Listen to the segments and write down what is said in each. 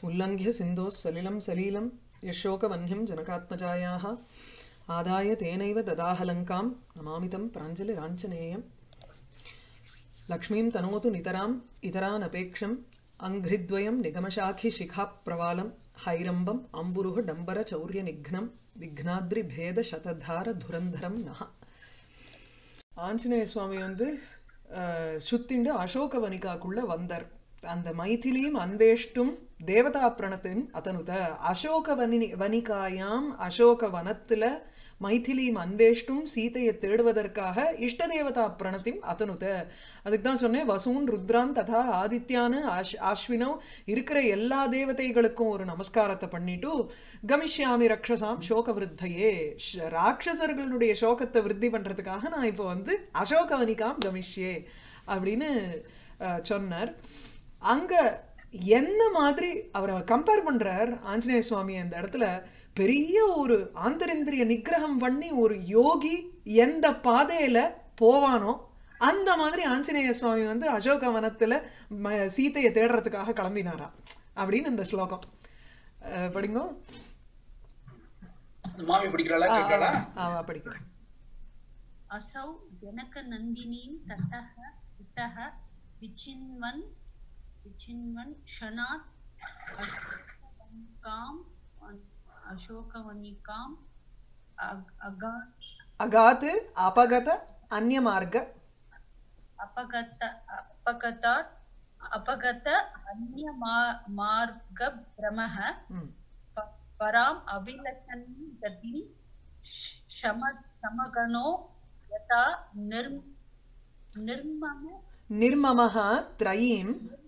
उल्लङ्घ्य सिन्धोः सलिलं सलीलं यशोकवह्निं जनकात्मजायाः आदाय तेनैव ददाहलङ्कां नमामि तं प्राञ्जलिराञ्जनेयम् लक्ष्मीं तनोतु नितराम् इतरानपेक्षम् अङ्घ्रिद्वयं निगमशाखिशिखाप्रवालं हैरम्बम् अम्बुरुः डम्बरचौर्यनिघ्नं विघ्नाद्रिभेदशतधारधुरन्धरं नः ஆஞ்சநேய சுவாமி வந்து அஹ், சுத்திண்டு அசோகவனிகாக்குள்ள வந்தார் அந்த மைதிலியும் அன்வேஷ்டும் தேவதா பிரணத்தின் அதனுத அசோக வனி வனிகாயாம் அசோக வனத்துல மைதிலியும் அன்வேஷ்டும் சீதையை தேடுவதற்காக இஷ்ட தேவதா பிரணத்தின் அதனுத அதுக்கு தான் சொன்னேன் வசூன் ருத்ரான் ததா ஆதித்யானு ஆஷ் ஆஸ்வினவ் இருக்கிற எல்லா தேவதைகளுக்கும் ஒரு நமஸ்காரத்தை பண்ணிட்டு கமிஷ்யாமி ரக்ஷசாம் சோக விருத்தையே ஷ- ராட்சசர்களுடைய சோகத்தை விருத்தி பண்றதுக்காக நான் இப்போ வந்து அசோகவனிகாம் கமிஷ்யே அப்படின்னு அஹ், சொன்னார் அங்க என்ன மாதிரி அவரை கம்பேர் பண்றார் ஆஞ்சநேய சுவாமி அந்த இடத்துல பெரிய ஒரு ஆந்தரிந்திரிய நிக்கிரகம் பண்ணி ஒரு யோகி எந்த பாதையில போவானோ அந்த மாதிரி ஆஞ்சநேய சுவாமி வந்து அசோக வனத்துல ம- சீதையை தேடுறதுக்காக கிளம்பினாரா அப்படின்னு இந்த ஸ்லோகம் அஹ், படிங்க மாமி படிக்கிறாளா ஆ, கேட்கறாளா ஆ, ஆ, படிக்கிறேன் असौ जनकनन्दिनीं ततः इतः विचिन्वन् विचिन्वन् क्षणात् अशोकवनिकाम् अशोकवनिकाम् अग- अगा அகாத்து அபகத அந்நிய மார்க்க अपगत अपगतात् अपगत अन्यमार्गभ्रमः ம் प- पराम् अभिलषन् गतिं श- शम समगणो यथा निर्म निर्मम நிர்மமः த்ரயீம்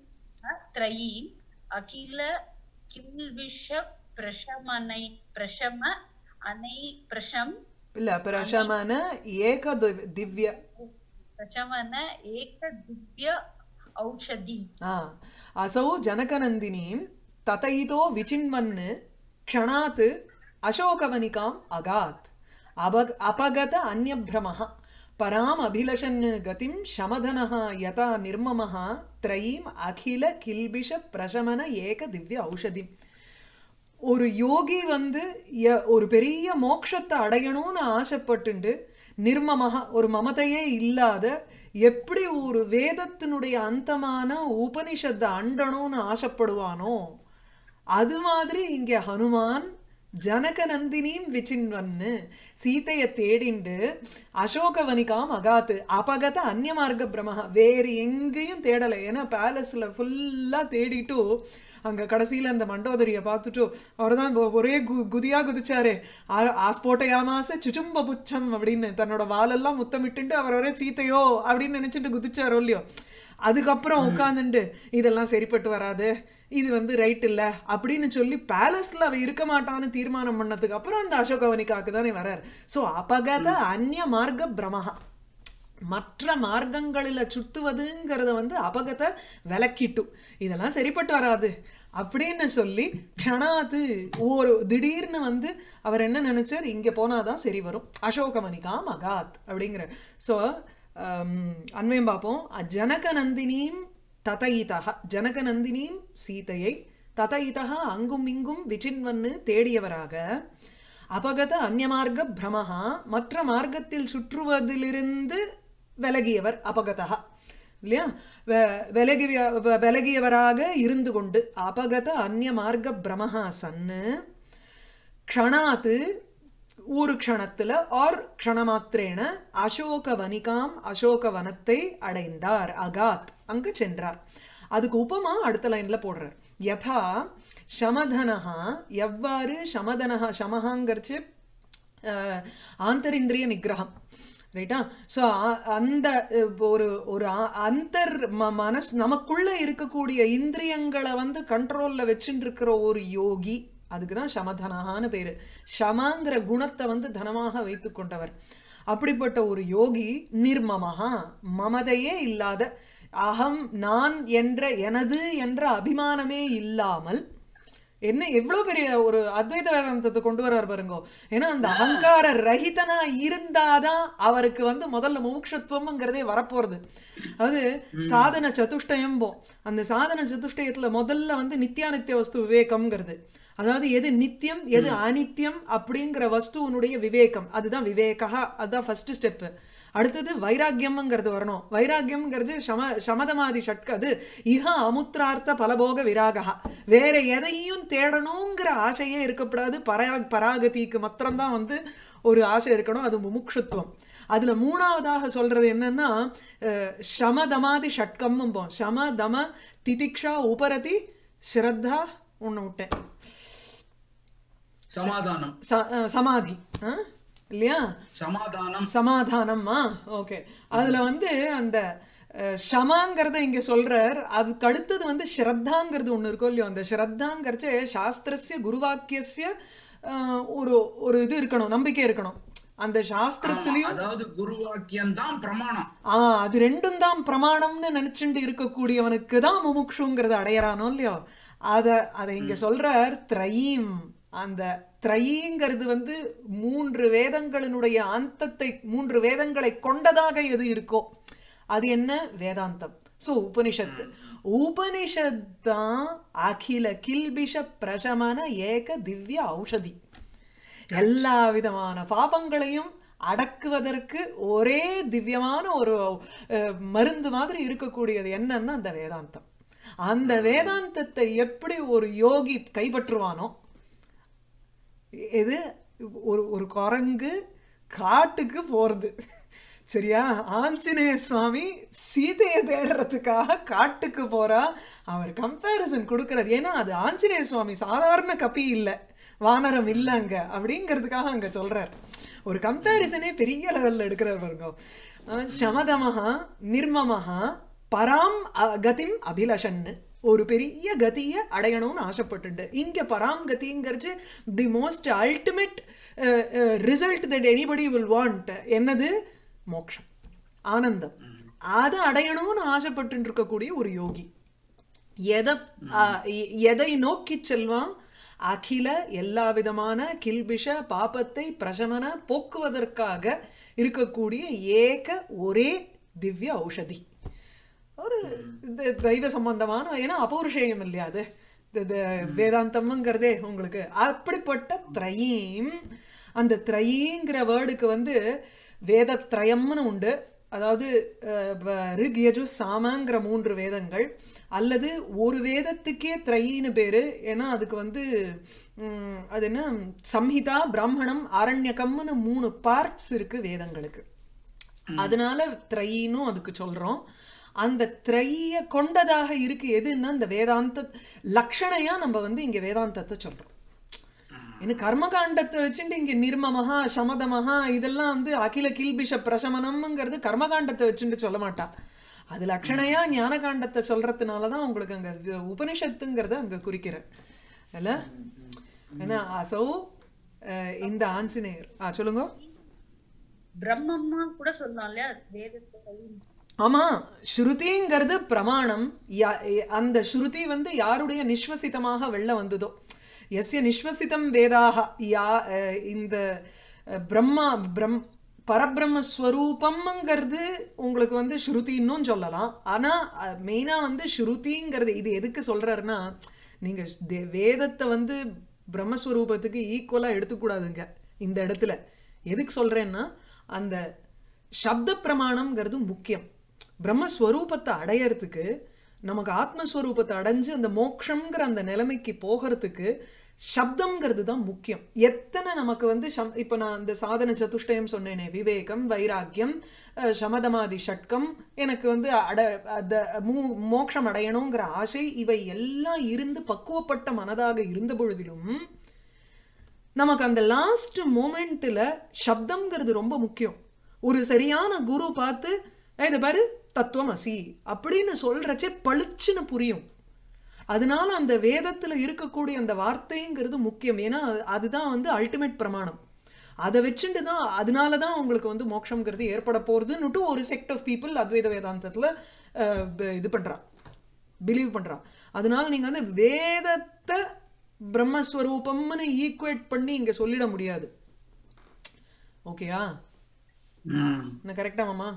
त्रयीम् अखिल किल्बिष प्रशमनै प्रशम अनै प्रशम இல்ல பிரசமன ஏக தி- திவ்ய प्रशमन एक दिव्य औषधि ஆ அசௌ ஜனகநந்தினீம் ததைதோ விசின்வன்னு க்ஷணாத் அசோகவனிகாம் அகாத் அபக் அபகத அந்யபிரமः பராம் அபிலஷன் கதிம் சமதனः யதா நிர்மமः த்ரயீம் அகில கில்பிஷ பிரசமன ஏக திவ்ய ஔஷதிம் ஒரு யோகி வந்து ய- ஒரு பெரிய மோட்சத்தை அடையணும்னு ஆசைப்பட்டுண்டு நிர்மமக ஒரு மமதையே இல்லாத எப்படி ஒரு வேதத்தினுடைய அந்தமான உபனிஷத்தை அண்டணும்னு ஆசைப்படுவானோ அது மாதிரி இங்க ஹனுமான் ஜனக நந்தினியும் விச்சின்வன்னு சீதையை தேடிண்டு அசோகவனிகாம் அகாத்து அபகத அந்நிய மார்க்க பிரமஹ வேறு எங்கேயும் தேடலை ஏன்னா பேலஸ்ல ஃபுல்லா தேடிட்டு அங்க கடைசியில அந்த மண்டோதரிய பார்த்துட்டு அவர்தான் ஒ- ஒரே கு குதியா குதிச்சாரு ஆ- ஆஸ்போட்டயாமாச சுச்சும்ப புச்சம் அப்படின்னு தன்னோட வாலெல்லாம் முத்தமிட்டுண்டு அவர் ஒரே சீதையோ அப்படின்னு நினைச்சிட்டு குதிச்சாரோ இல்லையோ அதுக்கப்புறம் உட்காந்துண்டு இதெல்லாம் சரிப்பட்டு வராது இது வந்து ரைட் இல்ல அப்படின்னு சொல்லி பேலஸ்ல அவ இருக்க மாட்டான்னு தீர்மானம் பண்ணதுக்கு அப்புறம் அந்த அசோகவனிகாக்கு தானே வரார் சோ அபகத அந்நிய மார்க்க பிரமஹா மற்ற மார்க்கங்களில சுத்துவதுங்கிறத வந்து அபகத விலக்கிட்டு இதெல்லாம் சரிப்பட்டு வராது அப்படின்னு சொல்லி க்ஷணாத்து ஒரு திடீர்னு வந்து அவர் என்ன நினைச்சார் இங்க போனாதான் சரி வரும் அசோகமணிகா மகாத் அப்படிங்கிற ஸோ அண்மையும் பார்ப்போம் ஜனக நந்தினியும் ததயிதா ஜனக நந்தினியும் சீதையை ததயிதா அங்கும் இங்கும் விசின்வன்னு தேடியவராக அபகத அந்நியமார்க்க பிரமஹா மற்ற மார்க்கத்தில் சுற்றுவதிலிருந்து விலகியவர் அபகதா இல்லையா வெ- விலகிய வ- விலகியவராக இருந்து கொண்டு அபகத அந்நிய மார்க்க பிரமஹா சன்னு க்ஷணாத்து ஒரு க்ஷணத்துல ஆர் க்ஷணமாத்திரேன அசோக வனிகாம் அசோக வனத்தை அடைந்தார் அகாத் அங்கு சென்றார் அதுக்கு உபமா அடுத்த லைன்ல போடுறார் யதா சமதனஹா எவ்வாறு சமதனஹா சமஹாங்கிறச்சு அஹ், ஆந்தரிந்திரிய நிகிரகம் ரைட்டா ஸோ அந்த அஹ், ஒரு ஒரு ஆ- அந்தர் ம- மனஸ் நமக்குள்ள இருக்கக்கூடிய இந்திரியங்களை வந்து கண்ட்ரோல்ல வச்சுட்டு இருக்கிற ஒரு யோகி அதுக்கு தான் சமதனஹான்னு பேரு ஷமாங்கிற குணத்தை வந்து தனமாக வைத்துக் கொண்டவர் அப்படிப்பட்ட ஒரு யோகி நிர்மமஹா மமதையே இல்லாத அகம் நான் என்ற எனது என்ற அபிமானமே இல்லாமல் என்ன எவ்வளவு பெரிய ஒரு அத்வைத வேதாந்தத்தை கொண்டு வர்றாரு பாருங்க ஏன்னா அந்த அகங்கார ரஹிதனா இருந்தாதான் அவருக்கு வந்து முதல்ல முமுட்சத்துவம்ங்கிறதே வரப்போறது அது சாதன சதுஷ்டயம்போம் அந்த சாதன சதுஷ்டயத்துல முதல்ல வந்து நித்தியானித்திய வஸ்து விவேகம்ங்கிறது அதாவது எது நித்தியம் எது அனித்தியம் அப்படிங்கிற வஸ்துவனுடைய விவேகம் அதுதான் விவேகா அதுதான் ஃபர்ஸ்ட் ஸ்டெப் அடுத்தது வைராக்கியம்ங்கிறது வரணும் வைராக்கியம்ங்கிறது சம சமதமாதி ஷட்க அது இஹ அமுத்ரார்த்த பலபோக விராகா வேற எதையும் தேடணுங்கிற ஆசையே இருக்கக்கூடாது பரா பராகதிக்கு மாத்திரம்தான் வந்து ஒரு ஆசை இருக்கணும் அது முமுட்சுத்துவம் அதுல மூணாவதாக சொல்றது என்னன்னா அஹ், சமதமாதி ஷட்கம்ம்போம் சம தம திதிக்ஷா உபரதி ஸ்ரத்தா ஒண்ணு விட்டேன் சமாதானம் ச- அஹ், சமாதி ஆ? இல்லையா சமாதானம் சமாதானமா ஓகே அதுல வந்து அந்த அஹ், ஷமாங்கிறத இங்க சொல்றார் அதுக்கு அடுத்தது வந்து ஸ்ரத்தாங்கிறது ஒண்ணு இருக்கும் இல்லையோ அந்த ஸ்ரத்தாங்கிறச்சு சாஸ்திரஸ்ய குருவாக்கியஸ்ய அஹ், ஒரு ஒரு இது இருக்கணும் நம்பிக்கை இருக்கணும் அந்த சாஸ்திரத்திலையும் அதாவது குருவாக்கியம் தான் பிரமாணம் ஆ அது ரெண்டும் தான் பிரமாணம்னு நினைச்சுட்டு இருக்கக்கூடியவனுக்கு தான் முமுக்ஷுங்கிறத அடையறானோ இல்லையோ அத அதை இங்க சொல்றார் த்ரயீம் அந்த த்ரயீங்கிறது வந்து மூன்று வேதங்களினுடைய அந்தத்தை மூன்று வேதங்களை கொண்டதாக எது இருக்கோ அது என்ன வேதாந்தம் சோ உபனிஷத்து உபனிஷத் தான் அகில கில்பிஷ பிரசமன ஏக திவ்ய ஔஷதி எல்லா விதமான பாபங்களையும் அடக்குவதற்கு ஒரே திவ்யமான ஒரு அஹ், மருந்து மாதிரி இருக்கக்கூடியது என்னன்னா அந்த வேதாந்தம் அந்த வேதாந்தத்தை எப்படி ஒரு யோகி கைப்பற்றுவானோ இது ஒரு ஒரு குரங்கு காட்டுக்கு போறது சரியா ஆஞ்சநேய சுவாமி சீதையை தேடுறதுக்காக காட்டுக்கு போறா அவர் கம்பேரிசன் கொடுக்கிறார் ஏன்னா அது ஆஞ்சநேய சுவாமி சாதாரண கப்பி இல்ல வானரம் இல்ல அங்க அப்படிங்கிறதுக்காக அங்க சொல்றார் ஒரு கம்பேரிசனே பெரிய லெவல்ல எடுக்கிறார் பாருங்க அஹ் சமதமஹா நிர்மமஹா பராம் அ- கதிம் அபிலஷன்னு ஒரு பெரிய கதியை அடையணும்னு ஆசைப்பட்டுண்டு இங்க பராம் கதிங்கிறது the most ultimate result that anybody will want என்னது மோக்ஷம் ஆனந்தம் அதை அடையணும்னு ஆசைப்பட்டு இருக்கக்கூடிய ஒரு யோகி எதை ஆ, எ- எதை நோக்கி செல்வான் அகில எல்லா விதமான கில்பிஷ பாபத்தை பிரசமன போக்குவதற்காக இருக்கக்கூடிய ஏக ஒரே திவ்ய ஔஷதி ஒரு இந்த தெய்வ சம்பந்தமான ஏன்னா அபௌருஷேயம் இல்லையா அது இந்த- இந்த வேதாந்தம்ங்கிறதே உங்களுக்கு அப்படிப்பட்ட த்ரயீம் அந்த த்ரயீங்கிற வேர்டுக்கு வந்து வேதத்ரயம்னு உண்டு அதாவது அஹ், வ- ரிக் யஜு சாமங்கிற மூன்று வேதங்கள் அல்லது ஒரு வேதத்துக்கே த்ரயின்னு பேரு ஏன்னா அதுக்கு வந்து ம், அது என்ன சம்ஹிதா பிராமணம் ஆரண்யகம்னு மூணு பார்ட்ஸ் இருக்கு வேதங்களுக்கு அதனால த்ரயினும் அதுக்கு சொல்றோம் அந்த த்ரயிய கொண்டதாக இருக்கு எதுன்னா இந்த வேதாந்த லக்ஷணையா நம்ம வந்து இங்க வேதாந்தத்தை சொல்றோம் இன்னும் கர்மகாண்டத்தை வச்சுட்டு இங்க நிர்மமஹா சமதமஹா இதெல்லாம் வந்து அகில கில்பிஷ பிரசமனம்ங்கிறது கர்மகாண்டத்தை வச்சுட்டு சொல்ல மாட்டா அது லக்ஷணையா ஞான காண்டத்தை சொல்றதுனாலதான் உங்களுக்கு அங்க வி- உபனிஷத்துங்கிறத அங்க குறிக்கிறேன் இல்ல ஏன்னா அசௌ அஹ், இந்த ஆஞ்சநேயர் ஆ சொல்லுங்க பிரம்மம்மா கூட சொல்லலாம் இல்லையா வேதத்தை ஆமா ஸ்ருதிங்கிறது பிரமாணம் யா- எ- அந்த ஸ்ருதி வந்து யாருடைய நிஸ்வசிதமாக வெளில வந்ததோ எஸ்ய நிஸ்வசிதம் வேதாக யா அஹ், இந்த அஹ், பிரம்மா பிரம் பரபிரம்மஸ்வரூபம்ங்கிறது உங்களுக்கு வந்து ஸ்ருதின்னும் சொல்லலாம் ஆனா மெயினா வந்து ஸ்ருதிங்கிறது இது எதுக்கு சொல்றாருன்னா நீங்க தே- வேதத்தை வந்து பிரம்மஸ்வரூபத்துக்கு ஈக்குவலா எடுத்துக்கூடாதுங்க இந்த இடத்துல எதுக்கு சொல்றேன்னா அந்த சப்த பிரமாணம்ங்கிறது முக்கியம் பிரம்மஸ்வரூபத்தை அடையறதுக்கு நமக்கு ஆத்மஸ்வரூபத்தை அடைஞ்சு அந்த மோக்ஷங்கிற அந்த நிலைமைக்கு போகிறதுக்கு சப்தம்ங்கிறது தான் முக்கியம் எத்தனை நமக்கு வந்து சம்- இப்ப நான் இந்த சாதன சதுஷ்டயம் சொன்னேனே விவேகம் வைராக்கியம் அஹ், சமதமாதி ஷட்கம் எனக்கு வந்து அட அந்த மூ- மோட்சம் அடையணுங்கிற ஆசை இவை எல்லாம் இருந்து பக்குவப்பட்ட மனதாக இருந்த பொழுதிலும் நமக்கு அந்த லாஸ்ட் மூமெண்ட்ல சப்தம்ங்கிறது ரொம்ப முக்கியம் ஒரு சரியான குரு பார்த்து "ஏய், இதை பாரு தத்துவம் அசி அப்படின்னு சொல்றச்சே பளிச்சுன்னு புரியும் அதனால அந்த வேதத்துல இருக்கக்கூடிய அந்த வார்த்தைங்கிறது முக்கியம் ஏன்னா அது- அதுதான் வந்து அல்டிமேட் பிரமாணம் அதை வச்சுட்டு தான் அதனால தான் உங்களுக்கு வந்து மோட்சம்ங்கிறது ஏற்பட போறதுன்னுட்டு ஒரு செக்ட் ஆஃப் பீப்புள் அத்வைத வேதாந்தத்துல அஹ், ப- இது பண்றா பிலீவ் பண்றா அதனால நீங்க வந்து வேதத்தை பிரம்மஸ்வரூபம்னு ஈக்குவேட் பண்ணி இங்க சொல்லிட முடியாது ஓகேயா ம். என்ன கரெக்டா மாமா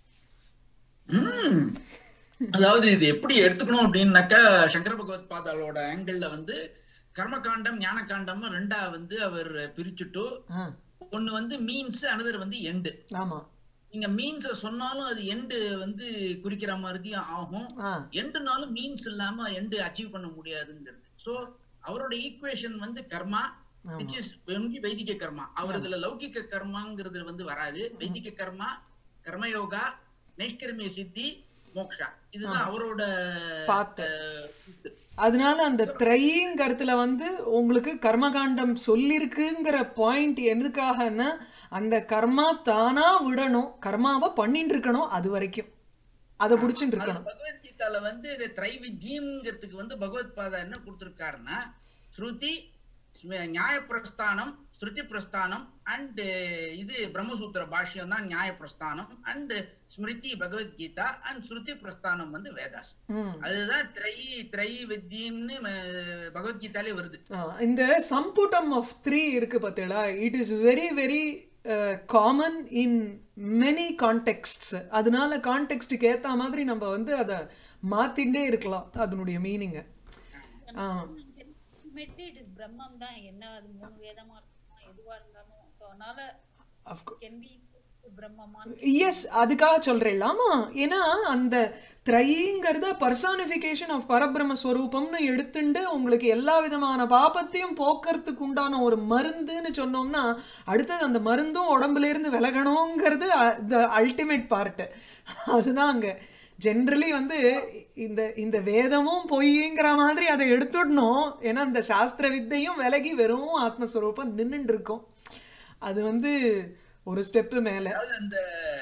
ம். அதாவது இது எப்படி எடுத்துக்கணும் அப்படின்னாக்கா சங்கர பகவத் பாதாளோட ஆங்கிள் வந்து கர்மகாண்டம் ஞானகாண்டம் ரெண்டா வந்து அவர் பிரிச்சுட்டு ஆ ஒண்ணு வந்து மீன்ஸ் அனதர் வந்து எண்டு ஆமா நீங்க மீன்ஸ் சொன்னாலும் அது எண்டு வந்து குறிக்கிற மாதிரி ஆகும் ஆ எண்டுனாலும் மீன்ஸ் இல்லாம எண்டு அச்சீவ் பண்ண முடியாதுங்கிறது சோ அவரோட ஈக்குவேஷன் வந்து கர்மா ஆமா. which is only வைதிக கர்மா அவர் இதுல லௌகிக கர்மாங்கிறது வந்து வராது வைதிக கர்மா கர்மயோகா நைஷ்கர்மிய சித்தி மோக்ஷா இதுதான் அவரோட பார்த்த. அஹ், இது. அதனால அந்த திரைங்கிறதுல வந்து உங்களுக்கு கர்மகாண்டம் சொல்லிருக்குங்கிற பாயிண்ட் எதுக்காகன்னா அந்த கர்மா தானா விடணும் கர்மாவை பண்ணிட்டு இருக்கணும் அது வரைக்கும் அதை புடிச்சுட்டு அது இருக்கணும் பகவத்கீதால வந்து இது திரைவித்யம்ங்கிறதுக்கு வந்து பகவத் பாதா என்ன கொடுத்திருக்காருன்னா ஸ்ருதி ஸ்ம- நியாய பிரஸ்தானம் ஸ்ருதி பிரஸ்தானம் அண்ட் இது பிரம்மசூத்திர பாஷ்யம் தான் நியாய பிரஸ்தானம் அண்ட் ஸ்மிருதி பகவத்கீதா அண்ட் ஸ்ருதி பிரஸ்தானம் வந்து வேதாஸ் ம். அதுதான் திரை திரை வித்யம்னு அஹ், பகவத்கீதாலே வருது ஆ, இந்த சம்புடம் ஆஃப் த்ரீ இருக்கு பார்த்தீங்களா it is very very common in many contexts அதனால கான்டெக்ஸ்டுக்கு ஏத்த மாதிரி நம்ம வந்து அதை மாத்திண்டே இருக்கலாம் அதனுடைய மீனிங்க ஆ ultimately it is பிரம்மம் தான் என்ன அது மூணு வேதமா இருக்கணும் எதுவா இருந்தாலும் so அதனால அஃப்கோர்ஸ் can be பிரம்மமான்னு எஸ் அதுக்காக சொல்றேன் ஆமா ஏன்னா அந்த த்ரைங்கிறத பர்சானிஃபிகேஷன் ஆஃப் பரபிரம்ம ஸ்வரூபம்னு எடுத்துண்டு உங்களுக்கு எல்லா விதமான பாபத்தையும் போக்குறதுக்கு உண்டான ஒரு மருந்துன்னு சொன்னோம்னா அடுத்தது அந்த மருந்தும் உடம்புல இருந்து விலகணுங்கிறது த அல்டிமேட் பார்ட் அதுதான் அங்க ஜென்ரலி வந்து இந்த இந்த வேதமும் பொய்ங்கிற மாதிரி அதை எடுத்துடணும் ஏன்னா இந்த சாஸ்திர வித்தையும் விலகி வெறும் ஆத்மஸ்வரூபம் நின்னுட்டு இருக்கும் அது வந்து ஒரு ஸ்டெப்பு மேல அதாவது அந்த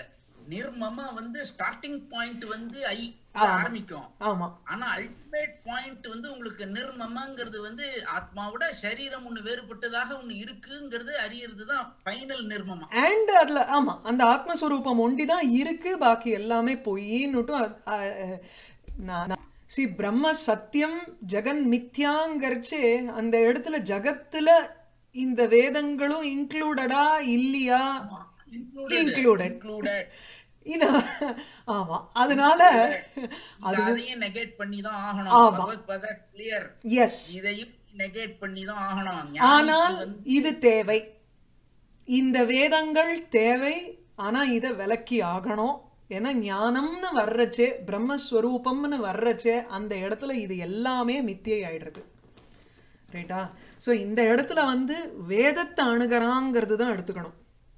நிர்மமா வந்து ஸ்டார்டிங் பாயிண்ட் வந்து ஐ ஆரம்பிக்கும் ஆமா ஆனா அல்டிமேட் பாயிண்ட் வந்து உங்களுக்கு நிர்மமாங்கிறது வந்து ஆத்மாவோட சரீரம் ஒண்ணு வேறுபட்டதாக ஒண்ணு இருக்குங்கிறது அறியறது தான் ஃபைனல் நிர்மமா அண்ட் அதுல ஆமா அந்த ஆத்மஸ்வரூபம் ஒண்டி தான் இருக்கு பாக்கி எல்லாமே பொய்ன்னுட்டும் நான் சி பிரம்ம சத்தியம் ஜெகன் மித்யாங்கிறச்சே அந்த இடத்துல ஜகத்துல இந்த வேதங்களும் இன்க்ளூடடா இல்லையா Included. இன்க்ளூடட் இது ஆமா அதனால அது அதையும் நெகேட் பண்ணி தான் ஆகணும் ஆமா. பகவத் பதா கிளியர் எஸ் இதையும் நெகேட் பண்ணி தான் ஆகணும் ஆனால் ஞானிக்கு வந்து இது தேவை இந்த வேதங்கள் தேவை ஆனா இத விலக்கி ஆகணும் ஏன்னா ஞானம்னு வர்றச்சே பிரம்மஸ்வரூபம்னு வர்றச்சே அந்த இடத்துல இது எல்லாமே மித்தியை ஆயிடுறது ரைட்டா சோ இந்த இடத்துல வந்து வேதத்தை அணுகறாங்கிறது தான் எடுத்துக்கணும்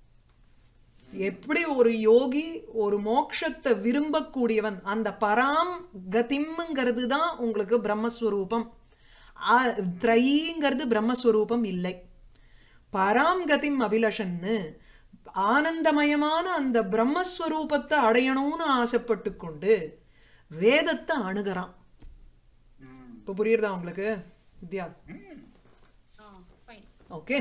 எப்படி ஒரு யோகி ஒரு மோட்சத்தை விரும்பக்கூடியவன் அந்த பராம் கதிம்ங்கிறது தான் உங்களுக்கு பிரம்மஸ்வரூபம் ஆ- த்ரைங்கிறது பிரம்மஸ்வரூபம் இல்லை பராம் கதிம் அபிலஷன்னு ஆனந்தமயமான அந்த பிரம்மஸ்வரூபத்தை அடையணும்னு ஆசைப்பட்டு கொண்டு வேதத்தை அணுகறான் ம். இப்ப புரியுறதா உங்களுக்கு வித்யா ம். ஃபைன் ஓகே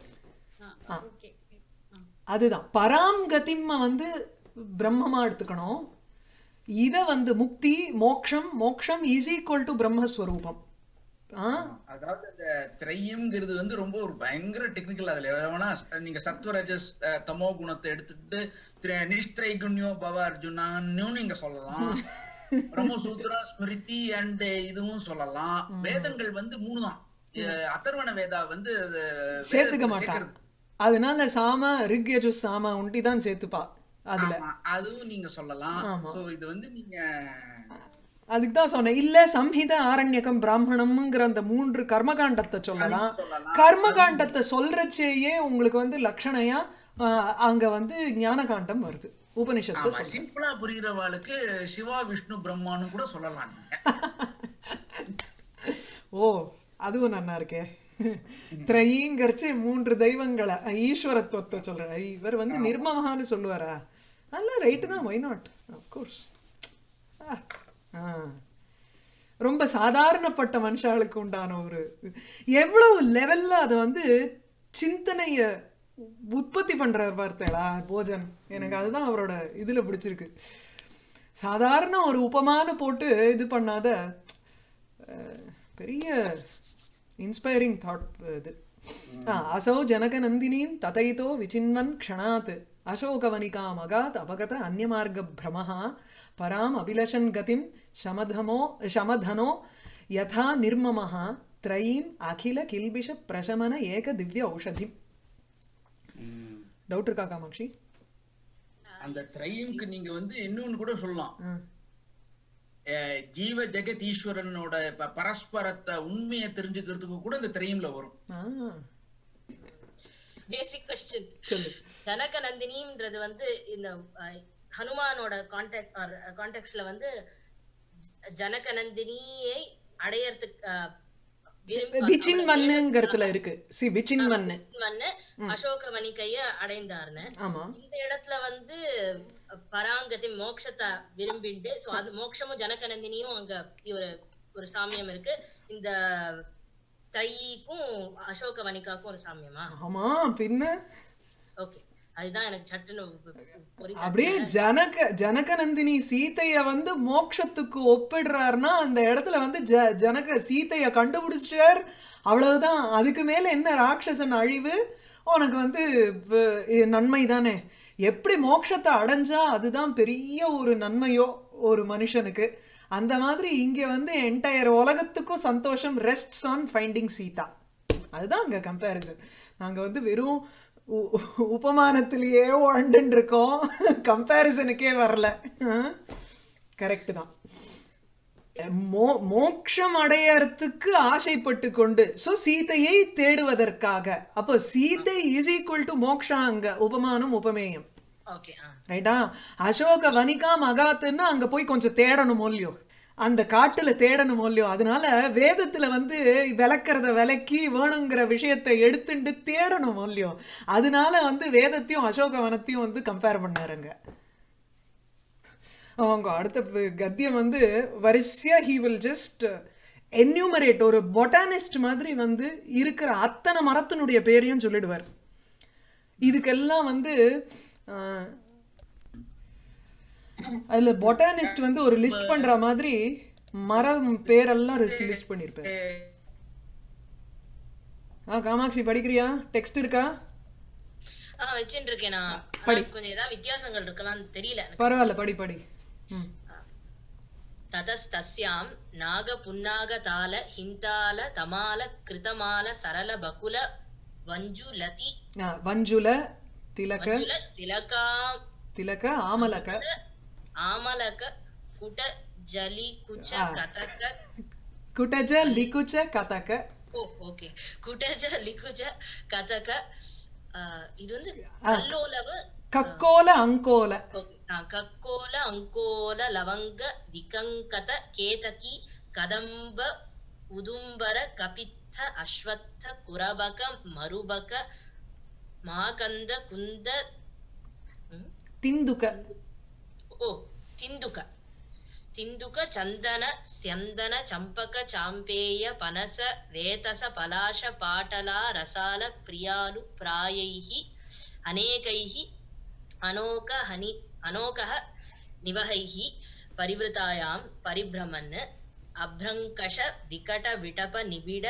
ஆ ஓகே அதுதான் பராம் கதிம்ம வந்து பிரம்மமா எடுத்துக்கணும் இத வந்து முக்தி மோக்ஷம் மோக்ஷம் இஸ் ஈக்குவல் டு பிரம்மஸ்வரூபம் ஆ அதாவது அந்த திரையம்ங்கிறது வந்து ரொம்ப ஒரு பயங்கர டெக்னிக்கல் அதுல எவ்வளவுனா நீங்க சத்வரஜஸ் அஹ், தமோ குணத்தை எடுத்துட்டு திர- நிஷ்திரை குண்யோ பவ அர்ஜுனான்னு நீங்க சொல்லலாம் பிரம்மசூத்ரா ஸ்மிருதி அண்ட் இதுவும் சொல்லலாம் வேதங்கள் வந்து மூணு தான் அஹ், அதர்வண வேதா வந்து அது சேர்த்துக்க வேதத்துல மாட்டான் சேர்க்கறது. அதனால சாம ரிக்யஜு சாம ஒண்டி தான் சேர்த்துப்பா அதுல ஆமா, அதுவும் நீங்க சொல்லலாம் ஆமா. சோ இது வந்து நீங்க அதுக்கு தான் சொன்னேன் இல்ல சம்ஹித ஆரண்யகம் பிராமணம்ங்கிற அந்த மூன்று கர்மகாண்டத்தை சொல்லலாம் சொல்லலாம். கர்மகாண்டத்தை சொல்றச்சேயே உங்களுக்கு வந்து லக்ஷணையா ஆஹ், அங்க வந்து ஞானகாண்டம் வருது உபனிஷத்து ஆமா சிம்பிளா புரியுறவாளுக்கு சிவா விஷ்ணு பிரம்மான்னு கூட சொல்லலாம் நீங்க ஓ அதுவும் நல்லா இருக்கே திரையீங்கரிச்சு மூன்று தெய்வங்களை அஹ், ஈஸ்வரத்துவத்தை சொல்றேன் ஐ, இவர் வந்து நிர்மகான்னு சொல்லுவாரா நல்ல ரைட்டு தான் ஒய் நாட் அப்கோர்ஸ் ரொம்ப சாதாரணப்பட்ட மனுஷாளுக்கு உண்டான ஒரு எவ்வளவு லெவல்ல அதை வந்து சிந்தனைய உற்பத்தி பண்றார் பார்த்தேளா போஜன் எனக்கு அதுதான் அவரோட இதுல பிடிச்சிருக்கு சாதாரண ஒரு உபமான போட்டு இது பண்ணாத அஹ், பெரிய இன்ஸ்பைரிங் தாட் இது ஆ, அசௌ ஜனகநந்தினீம் ததைதோ விசின்வன் க்ஷணாத் அசோகவனிகாம் அகாத் அபகத அந்யமார்க பிரமஹ பராம் அபிலஷன் கதிம் சமதமோ சமதனோ யதா நிர்மமஹ த்ரயீம் அகில கில்பிஷ பிரசமன ஏக திவ்ய ஔஷதிம் ம். டவுட் இருக்கா காமாட்சி அந்த த்ரையும்க்கு நீங்க வந்து இன்னொன்னு கூட சொல்லலாம் ஆ. அஹ் ஜீவ ஜெகத் ஈஸ்வரனோட ப- பரஸ்பரத்தை உண்மையை தெரிஞ்சுக்கிறதுக்கு கூட இந்த த்ரையும்ல வரும் ஆ, பேசிக் கொஸ்டின் சொல்லு ஜனக நந்தினின்றது வந்து இந்த அஹ், ஹனுமானோட கான்டாக்ட் கான்டாக்ட்ஸ்ல வந்து ஜ- ஜனக நந்தினியை அடையறதுக்கு அஹ், விரும்பி- விச்சின் மண்ணுங்கிறதுல இருக்கு சி விச்சின் மண்ணு மன்னு அசோகவனி கைய அடைந்தார்னு ஆமா இந்த இடத்துல வந்து பராங்கதி மோட்சத்தை விரும்பிண்டு சோ அது மோட்சமும் ஜனகநந்தினியும் அங்க ஒரு ஒரு சாமியம் இருக்கு இந்த தைக்கும் அசோகவனிகாக்கும் ஒரு சாமியமா ஆமா பின்ன ஓகே அதுதான் எனக்கு சட்டுன்னு புரியுது அப்படியே ஜனக ஜனகநந்தினி சீதைய வந்து மோட்சத்துக்கு ஒப்பிடுறாருன்னா அந்த இடத்துல வந்து ஜ ஜனக சீதைய கண்டுபிடிச்சிட்டார் அவ்வளவுதான் அதுக்கு மேல என்ன ராட்சசன் அழிவு உனக்கு வந்து வ- இது நன்மை தானே எப்படி மோட்சத்தை அடைஞ்சா அதுதான் பெரிய ஒரு நன்மையோ ஒரு மனுஷனுக்கு அந்த மாதிரி இங்க வந்து என்டையர் உலகத்துக்கும் சந்தோஷம் ரெஸ்ட் ஆன் ஃபைண்டிங் சீதா அதுதான் அங்க கம்பேரிசன் நாங்க வந்து வெறும் உ- உபமானத்திலேயே உழண்டுன்னு இருக்கோம் கம்பேரிசனுக்கே வரல கரெக்ட் தான் மோ மோட்சம் அடையறதுக்கு ஆசைப்பட்டு கொண்டு சோ சீதையை தேடுவதற்காக அப்போ Sita is equal to moksha அங்க உபமானம் உபமேயம் ஓகே ஆ ரைட்டா அசோக வனிகா மகாத்துன்னா அங்க போய் கொஞ்சம் தேடணும் இல்லையோ அந்த காட்டுல தேடணும் இல்லையோ அதனால வேதத்துல வந்து விளக்குறத விளக்கி வேணுங்கிற விஷயத்தை எடுத்துட்டு தேடணும் இல்லையோ அதனால வந்து வேதத்தையும் அசோக வனத்தையும் வந்து கம்பேர் பண்ணாருங்க அவங்க அடுத்த ப- கத்தியம் வந்து வரிசையா ஹீ வில் ஜஸ்ட் என்யூமரேட் ஒரு பொட்டானிஸ்ட் மாதிரி வந்து இருக்கிற அத்தனை மரத்தினுடைய பேரையும் சொல்லிடுவார் இதுக்கெல்லாம் வந்து ஆஹ், அதுல பொட்டானிஸ்ட் வந்து ஒரு லிஸ்ட் பண்ற மாதிரி மரம் பேரெல்லாம் லிஸ்ட் பண்ணிருப்பாரு ஆ காமாட்சி படிக்கிறியா டெக்ஸ்ட் இருக்கா ஆ வச்சுட்டு இருக்கேன் நான் ஆனா கொஞ்சம் ஏதாவது வித்தியாசங்கள் இருக்கலாம்னு தெரியல எனக்கு. பரவாயில்ல படி படி ம் ததஸ்தஸ்யாம் நாக புன்னாக தால ஹிந்தால தமால கிருதமால சரள பகுல வஞ்சுலதி ஆ, வஞ்சுல திலக வஞ்சுல திலகா திலக ஆமலக ஆமலக குட ஜலி குச்ச கதக குட்டஜ லிகுச்ச கதக ஓ ஓகே குடஜ லிகுஜ கதக ஆ, இது வந்து கல்லோலவ கக்கோல அங்கோல ஆ, கக்கோல அங்கோல லவங்க விகங்கத கேதகி கதம்ப உதும்பர கபித்த அஸ்வத்த குரபக மருபக மாகந்த குந்த ம்? திந்துக ஓ திந்துக திந்துக சந்தன ஸ்யந்தன சம்பக சாம்பேய பனச வேதச பலாஷ பாட்டலா ரசால பிரியாலு பிராயைஹி அநேகைஹி அனோக ஹனி அனோகः நிவகைஹி பரிவிருத்தாயாம் பரிபிரமன் அப்ரங்கஷ விகட விடப நிபிட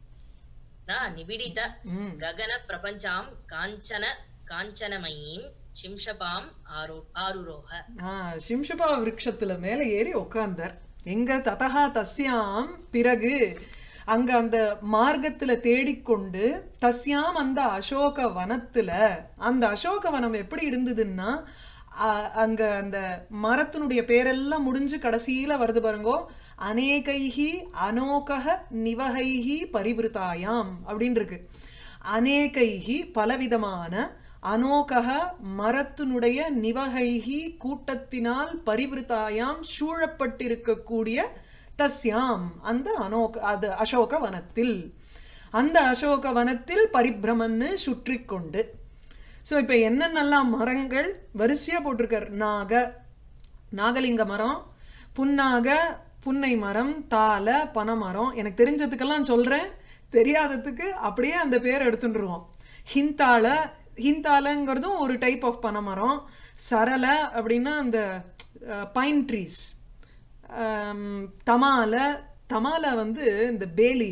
ஆ, நிபிடித ம் ககன பிரபஞ்சாம் காஞ்சன காஞ்சனமயீம் சிம்ஷபாம் ஆரு ஆருரோக ஆ சிம்ஷபா விருட்சத்துல மேல ஏறி உட்கார்ந்தார் எங்க ததஹா தஸ்யாம் பிறகு அங்க அந்த மார்க்கத்துல தேடிக்கொண்டு தஸ்யாம் அந்த அசோக வனத்துல அந்த அசோக வனம் எப்படி இருந்ததுன்னா அ- அங்க அந்த மரத்தினுடைய பேரெல்லாம் முடிஞ்சு கடைசியில வருது பாருங்கோ அநேகைஹி அனோகஹ நிவகைஹி பரிவிருத்தாயாம் அப்படின்னு இருக்கு அநேகைஹி பலவிதமான அனோகஹ மரத்தினுடைய நிவகைஹி கூட்டத்தினால் பரிவிருத்தாயாம் சூழப்பட்டிருக்கக்கூடிய தஸ்யாம் அந்த அனோக அது அசோக வனத்தில் அந்த அசோக வனத்தில் பரிபிரமன்னு சுற்றி கொண்டு ஸோ இப்போ என்னென்னலாம் மரங்கள் வரிசையா போட்டிருக்கார் நாக நாகலிங்க மரம் புன்னாக புன்னை மரம் தால பனைமரம் எனக்கு தெரிஞ்சதுக்கெல்லாம் சொல்றேன் தெரியாததுக்கு அப்படியே அந்த பேர் எடுத்துட்டுருவோம் ஹிந்தால ஹிந்தாலங்கிறதும் ஒரு டைப் ஆஃப் பனைமரம் சரள அப்படின்னா அந்த பைன் ட்ரீஸ் தமால தமால வந்து இந்த பேலீஃப்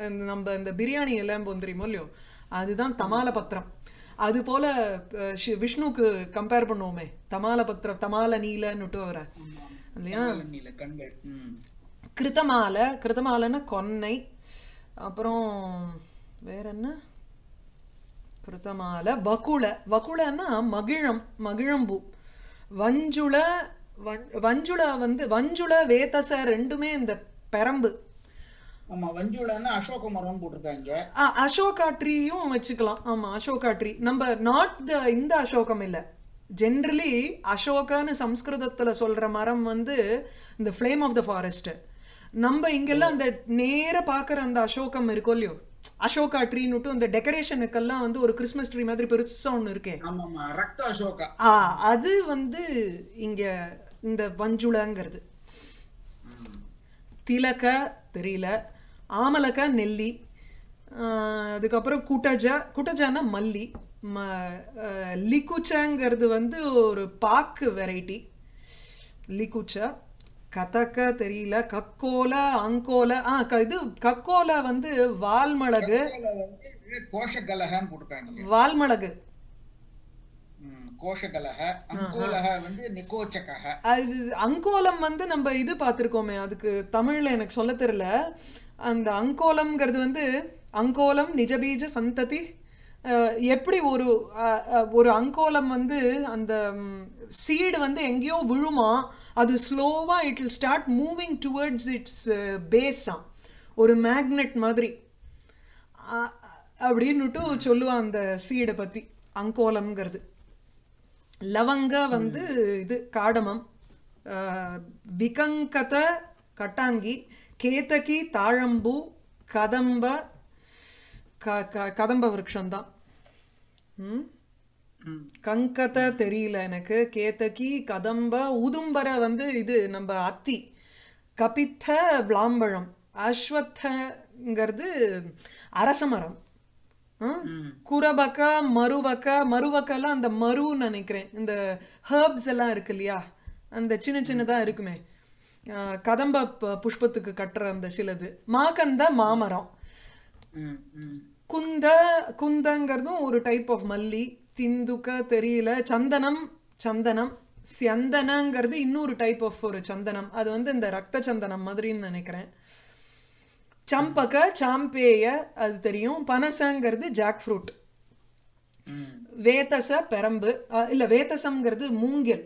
இந்த நம்ம இந்த பிரியாணி எல்லாம் தெரியுமோ இல்லையோ அதுதான் தமால பத்திரம் அது போல அஹ், ஷி- விஷ்ணுக்கு கம்பேர் பண்ணுவோமே தமால பத்திரம் தமால நீலன்னுட்டு வர இல்லையா நீல கண்கள் ம் கிருத்தமாலை கிருத்தமாலைன்னா கொன்னை அப்புறம் வேற என்ன கிருத்தமாலை வகுள வகுளன்னா மகிழம் மகிழம்பூ வஞ்சுள வஞ்- வஞ்சுள வந்து வஞ்சுள வேதச ரெண்டுமே இந்த பெரம்பு ஆமா வஞ்சுளன்னா அசோக மரம் போட்டிருக்காங்க ஆ, அசோகா ட்ரீயும் வச்சுக்கலாம் ஆமா அசோகா ட்ரீ நம்ம நாட் த இந்த அசோகம் இல்ல ஜென்ரலி அசோகான்னு சம்ஸ்கிருதத்துல சொல்ற மரம் வந்து இந்த ஃப்ளேம் ஆஃப் த ஃபாரஸ்ட் நம்ம இங்கெல்லாம் அந்த நேர பாக்குற அந்த அசோகம் இருக்கும் இல்லையோ அசோகா ட்ரீன்னுட்டு இந்த டெக்கரேஷனுக்கெல்லாம் வந்து ஒரு கிறிஸ்மஸ் ட்ரீ மாதிரி பெருசா ஒண்ணு இருக்கே ஆமா ஆமா ரக்த அசோகா ஆ அது வந்து இங்க இந்த வஞ்சுளங்கிறது திலக தெரியல ஆமலக நெல்லி ஆஹ் அதுக்கப்புறம் குட்டஜ குட்டஜானா மல்லி ம ஆஹ் லிக்குச்சங்கிறது வந்து ஒரு பாக்கு வெரைட்டி லிக்குச்ச கதக்க தெரியல கக்கோல அங்கோல ஆ க- இது கக்கோல வந்து வால்மிளகு இதுல வந்து கோஷகலகன்னு போட்டிருக்காங்க வால்மிளகு ம், கோஷகலக அங்கோலக வந்து நிகோச்சகக அது அங்கோலம் வந்து நம்ம இது பார்த்திருக்கோமே அதுக்கு தமிழ்ல எனக்கு சொல்ல தெரியல அந்த அங்கோலம்ங்கிறது வந்து அங்கோலம் நிஜபீஜ சந்ததி அஹ், எப்படி ஒரு அஹ், அஹ், ஒரு அங்கோலம் வந்து அந்த சீடு வந்து எங்கேயோ விழுமா அது ஸ்லோவா it will start moving towards its பேஸா ஒரு மேக்னெட் மாதிரி அ- அப்படின்னுட்டு சொல்லுவான் அந்த சீடை பத்தி அங்கோலம்ங்கிறது லவங்க வந்து இது காடமம் அஹ், விகங்கத கட்டாங்கி கேதகி தாழம்பூ கதம்ப க க- கதம்ப விருட்சம்தான் ம் ம். கங்கத தெரியல எனக்கு கேத்தகி கதம்ப உதும்பர வந்து இது நம்ம அத்தி கபித்த விளாம்பழம் அஸ்வத்தங்கிறது அரச மரம் ம்? ம். குரபக்க மருவக்க மருவக்கெல்லாம் அந்த மருன்னு நினைக்கிறேன் இந்த ஹெர்ப்ஸ் எல்லாம் இருக்கு இல்லையா அந்த சின்ன சின்னதா இருக்குமே அஹ், கதம்ப ப- புஷ்பத்துக்கு கட்டுற அந்த சிலது மாகந்த மாமரம் ம், ம். குந்த குந்தங்கிறதும் ஒரு டைப் ஆஃப் மல்லி திந்துக்க தெரியல சந்தனம் சந்தனம் சந்தனங்கிறது இன்னொரு டைப் ஆஃப் ஒரு சந்தனம் அது வந்து இந்த ரத்த சந்தனம் மாதிரின்னு நினைக்கிறேன் சம்பக சாம்பேய அது தெரியும் பனசங்கிறது ஜாக் ஃப்ரூட் ம். வேதச பெரம்பு அஹ், இல்ல வேதசம்ங்கிறது மூங்கில்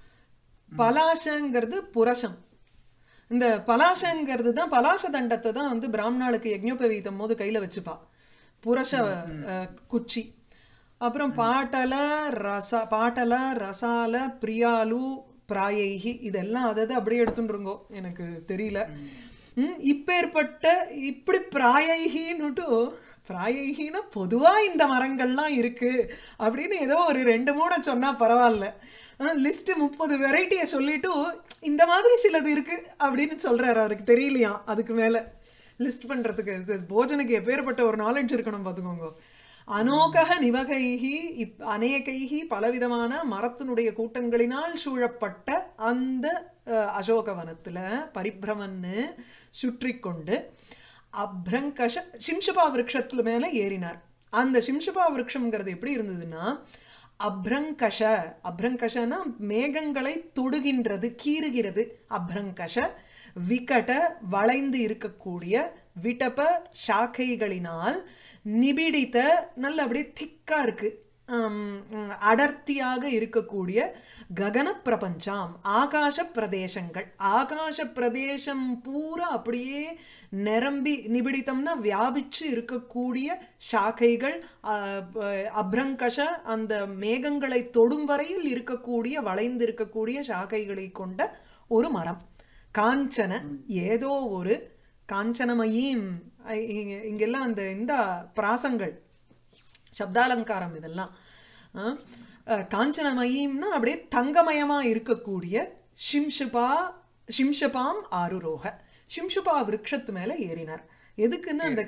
பலாசங்கிறது புரசம் இந்த பலாசங்கிறது தான் பலாச தண்டத்தை தான் வந்து பிராமணாளுக்கு யஜ்ஞோபவீதம் போது கையில வச்சுப்பா புரச அஹ், குச்சி அப்புறம் பாட்டல ரச பாட்டல ரசால பிரியாலு பிராயைகி இதெல்லாம் அதாவது அப்படியே எடுத்துருங்கோ எனக்கு தெரியல ம், இப்பேற்பட்ட இப்படி பிராயைகின்னுட்டு பிராயைகின்னா பொதுவா இந்த மரங்கள்லாம் இருக்கு அப்படின்னு ஏதோ ஒரு ரெண்டு மூணு சொன்னா பரவாயில்ல லிஸ்ட் முப்பது வெரைட்டியை சொல்லிட்டு இந்த மாதிரி சிலது இருக்கு அப்படின்னு சொல்றாரு அவருக்கு தெரியலையாம் அதுக்கு மேல லிஸ்ட் பண்றதுக்கு இது போஜனுக்கு எப்பேற்பட்ட ஒரு நாலேஜ் இருக்கணும் பார்த்துக்கோங்க அனோகக நிவகைகி இப் அநேகைகி பலவிதமான மரத்தினுடைய கூட்டங்களினால் சூழப்பட்ட அந்த அஹ், அசோகவனத்துல பரிபிரமன்னு சுற்றி கொண்டு அப்ரங்கஷ சிம்ஷபா விருட்சத்துல மேல ஏறினார் அந்த சிம்ஷபா விருட்சம்ங்கிறது எப்படி இருந்ததுன்னா அப்ரங்கஷ அப்ரங்கஷனா மேகங்களை தொடுகின்றது கீறுகிறது அப்ரங்கஷ விகட வளைந்து இருக்கக்கூடிய விட்டப சாக்கைகளினால் நிபிடித்த நல்ல அப்படியே திக்கா இருக்கு ஆம், உம், அடர்த்தியாக இருக்கக்கூடிய ககன பிரபஞ்சாம் ஆகாச பிரதேசங்கள் ஆகாச பிரதேசம் பூரா அப்படியே நிரம்பி நிபிடித்தம்னா வியாபிச்சு இருக்கக்கூடிய சாக்கைகள் ஆஹ், ப- அப்ரங்கஷ அந்த மேகங்களை தொடும் வரையில் இருக்கக்கூடிய வளைந்து இருக்கக்கூடிய சாக்கைகளை கொண்ட ஒரு மரம் காஞ்சன ஏதோ ஒரு காஞ்சனமயீம் ஐ- இங்க- இங்கெல்லாம் அந்த இந்த பிராசங்கள் சப்தாலங்காரம் இதெல்லாம் ஆ? அஹ், காஞ்சனமயீம்னா அப்படியே தங்கமயமா இருக்கக்கூடிய ஷிம்ஷுபா ஷிம்ஷபாம் ஆருரோக ஷிம்ஷுபா விருட்சத்து மேல ஏறினார் எதுக்குன்னா அந்த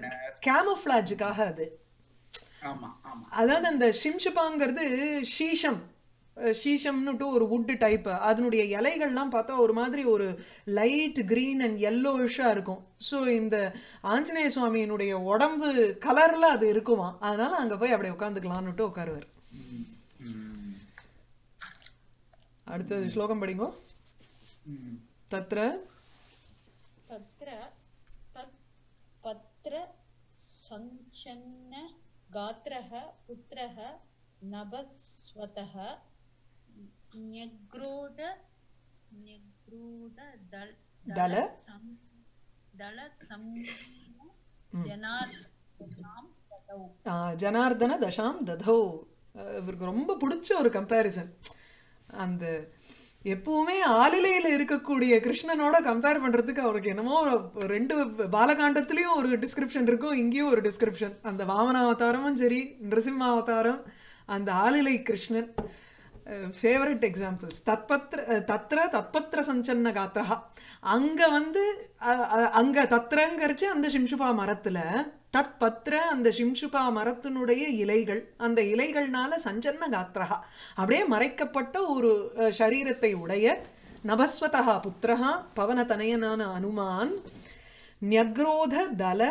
கேமோஃபிளாஜுக்காக அது ஆமா ஆமா அதாவது அந்த ஷிம்ஷுபாங்கிறது ஷீஷம் ஷீஷம்னுட்டு ஒரு வுட்டு டைப் அதனுடைய இலைகள்லாம் பார்த்தா ஒரு மாதிரி ஒரு லைட் கிரீன் அண்ட் yellowisha இருக்கும் ஸோ இந்த ஆஞ்சநேய சுவாமியினுடைய உடம்பு கலர்ல அது இருக்குமா அதனால அங்க போய் அப்படியே உட்காந்துக்கலாம்னுட்டு உட்காருவார் ம். அடுத்தது ஸ்லோகம் படிங்கோ ம். தத்ர तत्र तत् पत्र सञ्चन्न गात्रः पुत्रः नभस्वतः न्यग्रोध न्यग्रोध दल दल? सं- दल संहीन जनार्दनां ततौ ஆ, ஜனார்தன தசாம் ததோ அஹ் இவருக்கு ரொம்ப பிடிச்ச ஒரு கம்பேரிசன் அந்த எப்பவுமே ஆலிலையில இருக்கக்கூடிய கிருஷ்ணனோட கம்பேர் பண்றதுக்கு அவருக்கு என்னமோ ரெண்டு பாலகாண்டத்திலயும் ஒரு டிஸ்கிரிப்ஷன் இருக்கும் இங்கேயும் ஒரு டிஸ்கிரிப்ஷன் அந்த வாமனாவதாரமும் சரி நிருசிம்மாவதாரம் அந்த ஆலிலை கிருஷ்ணன் ஃபேவரட் எக்ஸாம்பிள்ஸ் தத்பத்ர அஹ் தத்ர தத்பத்ர சஞ்சன்ன காத்திரா அங்க வந்து அஹ், அஹ், அங்க தத்ரங்கரிச்சு அந்த சிம்சுபா மரத்துல தத்பத்ர அந்த சிம்சுபா மரத்தினுடைய இலைகள் அந்த இலைகள்னால சஞ்சன்ன காத்திரா அப்படியே மறைக்கப்பட்ட ஒரு அஹ், சரீரத்தை உடைய நபஸ்வதா புத்திரஹா பவனதனயனான அனுமான் ன்யக்ரோத தல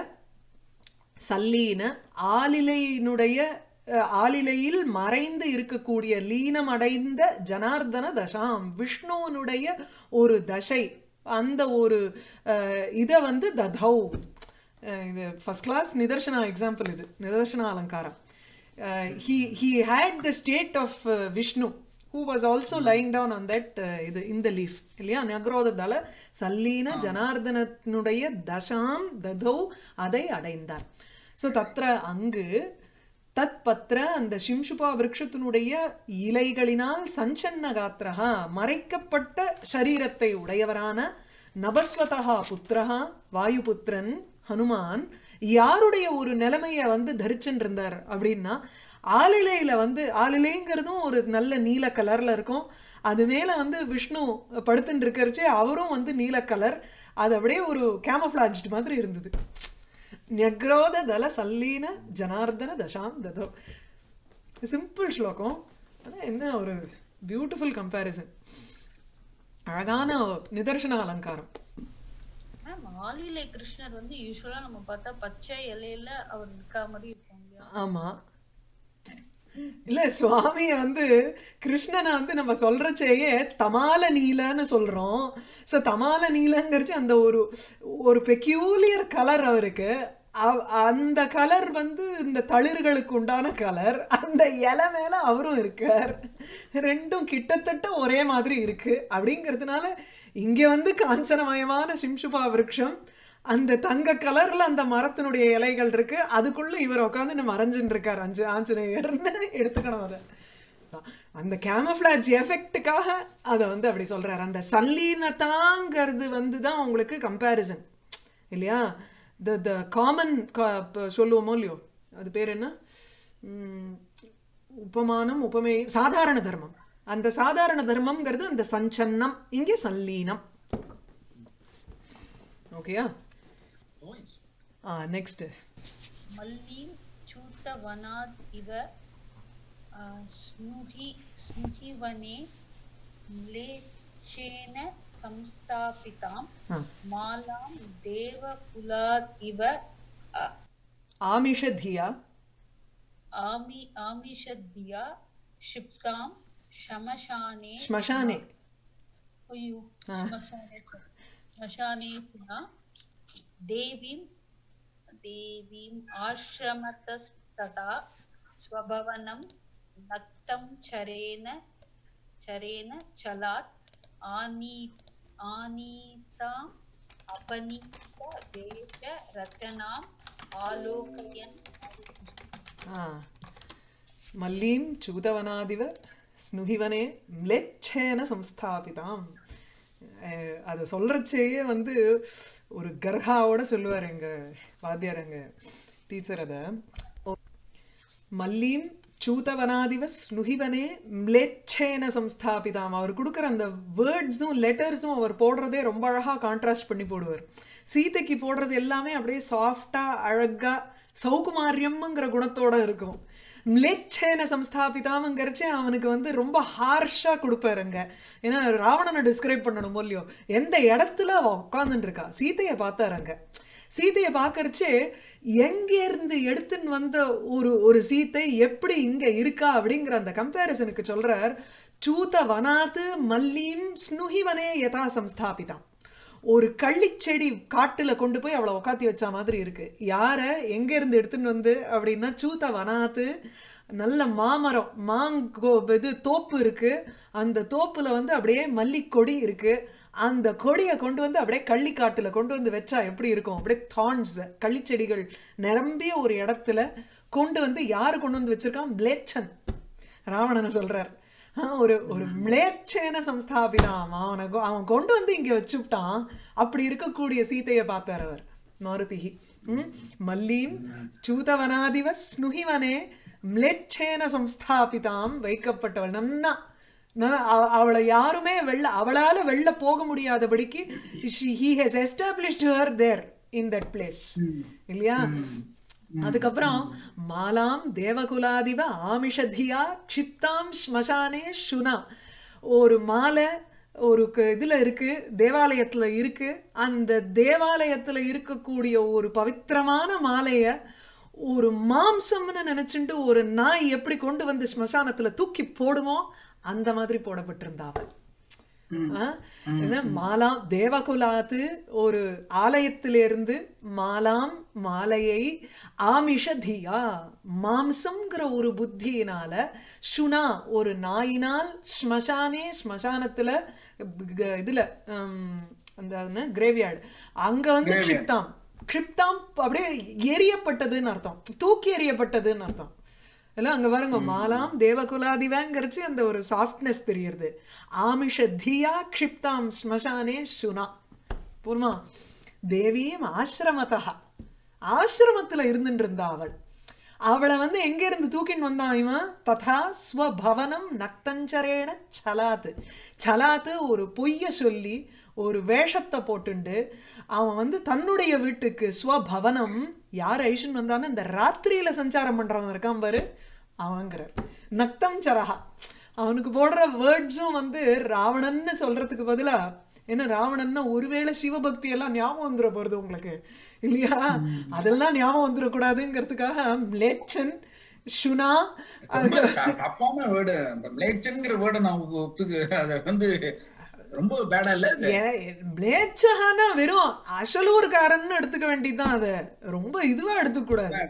சல்லீன ஆலிலையினுடைய அஹ், ஆலிலையில் மறைந்து இருக்கக்கூடிய லீனம் அடைந்த ஜனார்தன தசாம் விஷ்ணுவனுடைய ஒரு தசை அந்த ஒரு அஹ், இத வந்து ததௌ அஹ், இது ஃபர்ஸ்ட் கிளாஸ் நிதர்சனா எக்ஸாம்பிள் இது நிதர்சன அலங்காரம் he he had the state of Vishnu who was also lying down on that இது இந்த லீஃப் இல்லையா நக்ரோததால சல்லீன ஜனார்தனனுடைய தசாம் ததோ அதை அடைந்தார் ஸோ தத்ர அங்கு தத் பத்ர அந்த சிம்சுபா விருட்சத்தினுடைய இலைகளினால் சஞ்சன்ன காத்திரஹா மறைக்கப்பட்ட சரீரத்தை உடையவரான நபஸ்வதா புத்திரஹா வாயுபுத்திரன் ஹனுமான் யாருடைய ஒரு நிலைமைய வந்து தரிச்சுட்டு இருந்தார் அப்படின்னா ஆலிலையில வந்து ஆலிலைங்கிறதும் ஒரு நல்ல நீல கலர்ல இருக்கும் அது மேல வந்து விஷ்ணு படுத்துட்டு இருக்கறச்சே அவரும் வந்து நீல கலர் அது அப்படியே ஒரு கேமஃபிளாஜ்ட் மாதிரி இருந்தது न्यग्रोध दल சல்லீன ஜனார்தன தசாம் ததோ சிம்பிள் ஸ்லோகம் ஆனா என்ன ஒரு பியூட்டிஃபுல் கம்பேரிசன் அழகான நிதர்சன அலங்காரம் மேம் ஆலிலை கிருஷ்ணர் வந்து யூஸ்வலா நம்ம பார்த்தா பச்சை இலையில அவர் இருக்கா மாதிரி இருக்கும் இல்லையா ஆமா இல்ல சுவாமிய வந்து கிருஷ்ணனை வந்து நம்ம சொல்றச்சேயே தமால நீலன்னு சொல்றோம் சோ தமால நீலங்கிறச்சு அந்த ஒரு ஒரு பெக்யூலியர் கலர் அவருக்கு அவ்- அந்த கலர் வந்து இந்த தளிர்களுக்கு உண்டான கலர் அந்த இலை மேல அவரும் இருக்கார் ரெண்டும் கிட்டத்தட்ட ஒரே மாதிரி இருக்கு அப்படிங்கிறதுனால இங்க வந்து காஞ்சனமயமான சிம்சுபா விருட்சம் அந்த தங்க கலர்ல அந்த மரத்தினுடைய இலைகள் இருக்கு அதுக்குள்ள இவர் உட்காந்து மறைஞ்சுட்டு இருக்காரு அஞ்சு ஆஞ்சநேயர்னு எடுத்துக்கணும் அதை அந்த கேமஃபிளாஜ் எஃபெக்ட்டுக்காக அதை வந்து அப்படி சொல்றாரு அந்த சல்லீனதாங்கிறது வந்து தான் உங்களுக்கு கம்பேரிசன் இல்லையா த த காமன் சொல்லுவோமோ இல்லையோ அது பேர் என்ன உம், உபமானம் உபமே சாதாரண தர்மம் அந்த சாதாரண தர்மம்ங்கிறது அந்த சஞ்சன்னம் இங்கே சல்லீனம் ஓகேயா Oh, yes. ஆ நெக்ஸ்ட் मल्लीं च्यूतवनात् इव आ, स्नुहि स्नुहिवने म्लेच्छेन संस्थापितां ஆ मालां देवकुलात् इव आ, ஆமிஷதியா आमि आमिषद्या क्षिप्तां श्मशाने ஸ்மசானே अय्यो आ. श्मशाने श्मशाने पुनः देवीं देवीम् आश्रमतस्तथा स्वभवनं नक्तं चरेण चरेण चलात् आनी आनीताम् अपनीतवेषरचनाम् आलोकयन् ஆ மல்லீம் சூதவனாதிவ ஸ்னுகிவனே மிளேச்சேன சம்ஸ்தாபிதாம் அஹ், அதை சொல்றச்சேயே வந்து ஒரு கர்ஹாவோட சொல்லுவார் எங்க வாத்தியார் எங்க டீச்சர் அதை மல்லீம் சூதவனாதிவ ஸ்னுகிவனே மிளேச்சேன சம்ஸ்தாபிதாம் அவர் கொடுக்குற அந்த வேர்ட்ஸும் லெட்டர்ஸும் அவர் போடுறதே ரொம்ப அழகா கான்ட்ராஸ்ட் பண்ணி போடுவார் சீதைக்கு போடுறது எல்லாமே அப்படியே சாஃப்டா அழகா சௌகுமாரியம்ங்கிற குணத்தோட இருக்கும் மிளேச்சேன சம்ஸ்தாபிதாமங்கிறச்சே அவனுக்கு வந்து ரொம்ப ஹார்ஷா கொடுப்பாருங்க ஏன்னா ராவணனை டிஸ்கிரைப் பண்ணணும் இல்லையோ எந்த இடத்துல அவ உட்காந்துட்டு இருக்கா சீதையை பார்த்தாருங்க சீதையை பார்க்கறச்சே எங்க இருந்து எடுத்துன்னு வந்த ஒரு ஒரு சீத்தை எப்படி இங்க இருக்கா அப்படிங்கிற அந்த கம்பேரிசனுக்கு சொல்றார் சூத வனாத்து மல்லீம் ஸ்னுஹிவனே யதா சம்ஸ்தாபிதாம் ஒரு கள்ளிச்செடி காட்டுல கொண்டு போய் அவளை உக்காத்தி வச்ச மாதிரி இருக்கு யார எங்க இருந்து எடுத்துன்னு வந்து அப்படின்னா சூத்த வனாத்து நல்ல மாமரம் மாங்கோ இது தோப்பு இருக்கு அந்த தோப்புல வந்து அப்படியே மல்லிக்கொடி இருக்கு அந்த கொடியை கொண்டு வந்து அப்படியே கள்ளிக்காட்டுல கொண்டு வந்து வச்சா எப்படி இருக்கும் அப்படியே தான்ஸ் கள்ளிச்செடிகள் நிரம்பிய ஒரு இடத்துல கொண்டு வந்து யாரு கொண்டு வந்து வச்சிருக்கான் பிளேச்சன் ராவணனை சொல்றார் ஆ, ஒரு ஒரு மிளேச்சேன சம்ஸ்தாபிதாம் அவனை கொ- அவன் கொண்டு வந்து இங்க வச்சுட்டான் அப்படி இருக்கக்கூடிய சீதையை பார்த்தார் அவர் மாருதிஹி ம் மல்லீம் சூதவனாதிவ ஸ்னுஹிவனே மிளேச்சேன சம்ஸ்தாபிதாம் வைக்கப்பட்டவள் நன்னா நன்னா- அவ- அவளை யாருமே வெள்ள அவளால வெளில போக முடியாதபடிக்கு he has established her there in that place இல்லையா அதுக்கப்புறம் மாலாம் தேவகுலாதிவ ஆமிஷதியா க்ஷிப்தாம் ஸ்மசானே சுனா ஒரு மாலை ஒரு க- இதுல இருக்கு தேவாலயத்துல இருக்கு அந்த தேவாலயத்துல இருக்கக்கூடிய ஒரு பவித்திரமான மாலைய ஒரு மாம்சம்னு நினைச்சுட்டு ஒரு நாய் எப்படி கொண்டு வந்து ஸ்மசானத்துல தூக்கி போடுமோ அந்த மாதிரி போடப்பட்டிருந்தா அவள் ஆ? என்ன மாலாம் தேவகுலாத்து ஒரு ஆலயத்திலிருந்து மாலாம் மாலையை ஆமிஷ தியா மாம்சம்ங்கிற ஒரு புத்தியினால சுனா ஒரு நாயினால் ஸ்மசானே ஸ்மசானத்துல க- இதுல ஹம், அந்த கிரேவியார்டு அங்க வந்து Graveyard. க்ஷிப்தாம் க்ஷிப்தாம் அப்படியே எரியப்பட்டதுன்னு அர்த்தம் தூக்கி எறியப்பட்டதுன்னு அர்த்தம் எல்லாம் அங்க பாருங்க மாலாம் தேவகுலாதிவங்கிறச்சு அந்த ஒரு சாஃப்ட்னஸ் தெரியுது ஆமிஷ தியா க்ஷிப்தாம் ஸ்மசானே சுனா பூர்மா தேவியும் ஆசிரமதா ஆசிரமத்துல இருந்துட்டு இருந்தா அவள் அவளை வந்து எங்க இருந்து தூக்கின்னு வந்தான் இவன் ததா ஸ்வபவனம் நக்தஞ்சரேன சலாத்து சலாத்து ஒரு பொய்ய சொல்லி ஒரு வேஷத்தை போட்டுண்டு அவன் வந்து தன்னுடைய வீட்டுக்கு ஸ்வபவனம் யார் ஐஷன் வந்தான்னு இந்த ராத்திரியில சஞ்சாரம் பண்றவன் இருக்கான் பாரு அவங்கிறார் நக்தம் சரஹா அவனுக்கு போடுற வேர்ட்ஸும் வந்து ராவணன்னு சொல்றதுக்கு பதிலா என்ன ராவணன்னா ஒருவேளை சிவபக்தி எல்லாம் ஞாபகம் வந்துட போறது உங்களுக்கு இல்லையா அதெல்லாம் ஞாபகம் வந்துடக்கூடாதுங்கிறதுக்காக மிளேச்சன் சுனா ரொம்ப த- தப்பான வேர்டு அந்த பிளேச்சன்ங்கிற வேர்டை நான் ஒத்து- ஒத்துக்கு அத வந்து ரொம்ப பேடா இல்ல இது? மிளேச்சஹானா வெறும் அசலூர்காரன்னு எடுத்துக்க வேண்டியதுதான் அத ரொம்ப இதுவா எடுத்துக்க கூடாது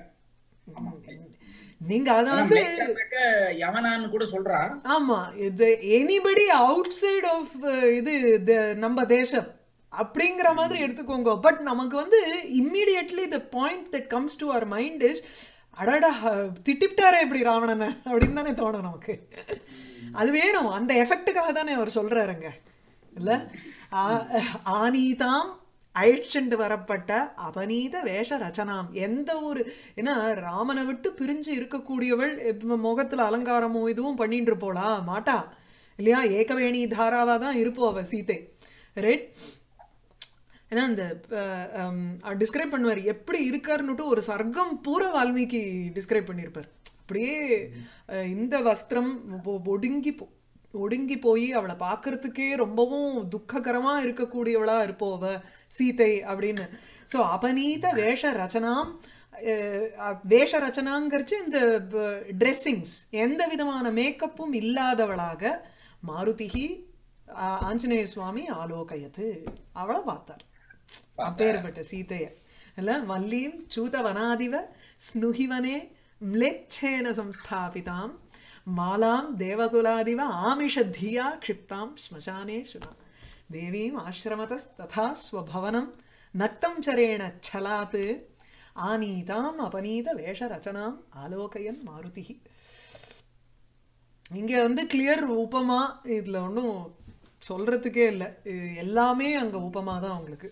நீங்க அத ஆனா வந்து பிளேச்சன்னாக்க யவனான்னு கூட சொல்றா ஆமா இது எனிபடி அவுட் சைட் ஆஃப் இது the- நம்ம தேசம் அப்படிங்கிற மாதிரி எடுத்துக்கோங்க பட் நமக்கு வந்து immediately the point that comes to our mind is அடடா திட்டிப்டாரே இப்படி ராவணனை அப்படின்னு தானே தோணும் நமக்கு அது வேணும் அந்த எஃபெக்ட்டுக்காக தானே அவர் சொல்றாருங்க இல்ல ஆ- ஆனீதாம் அழிச்சுண்டு வரப்பட்ட அபநீத வேஷ ரச்சனாம் எந்த ஒரு ஏன்னா ராமனை விட்டு பிரிஞ்சு இருக்கக்கூடியவள் இப்ப முகத்துல அலங்காரமும் இதுவும் பண்ணிட்டு இருப்போளா மாட்டா இல்லையா ஏகவேணி தாராவா தான் இருப்போ அவ சீதை ரைட் ஏன்னா அந்த டிஸ்கிரைப் பண்ணுவார் எப்படி இருக்காருன்னுட்டு ஒரு சர்க்கம் பூரா வால்மீகி டிஸ்கிரைப் பண்ணியிருப்பார் அப்படியே அஹ், இந்த வஸ்திரம் ஒ- ஒடுங்கி போ ஒடுங்கி போய் அவளை பார்க்கறதுக்கே ரொம்பவும் துக்ககரமா இருக்கக்கூடியவளா இருப்போ அவ சீதை அப்படின்னு ஸோ அபநீத வேஷ ரச்சனாம் அஹ், அஹ், வேஷ ரச்சனாங்கிறச்சு இந்த ட்ரெஸ்ஸிங்ஸ் எந்த விதமான மேக்கப்பும் இல்லாதவளாக மாருதிகி ஆ- ஆஞ்சநேய சுவாமி ஆலோகயத்து அவளை பார்த்தார் அப்பேற்பட்ட சீதைய இல்ல வல்லீம் சூதவனாதிவ ஸ்னுஹிவனே மிளேச்சேன சம்ஸ்தாபிதாம் மாலாம் தேவகுலாதிவ ஆமிஷத்தியா க்ஷிப்தாம் ஸ்மசானே சுனா தேவீம் ஆசிரமதஸ்ததா ஸ்வபவனம் நக்தம் சரேண சலாத் ஆனீதாம் அபநீத வேஷ ரச்சனாம் ஆலோகயன் மாருதிஹி இங்க வந்து கிளியர் உபமா இதுல ஒன்றும் சொல்றதுக்கே இல்லை எல்லாமே அங்க உபமா தான் உங்களுக்கு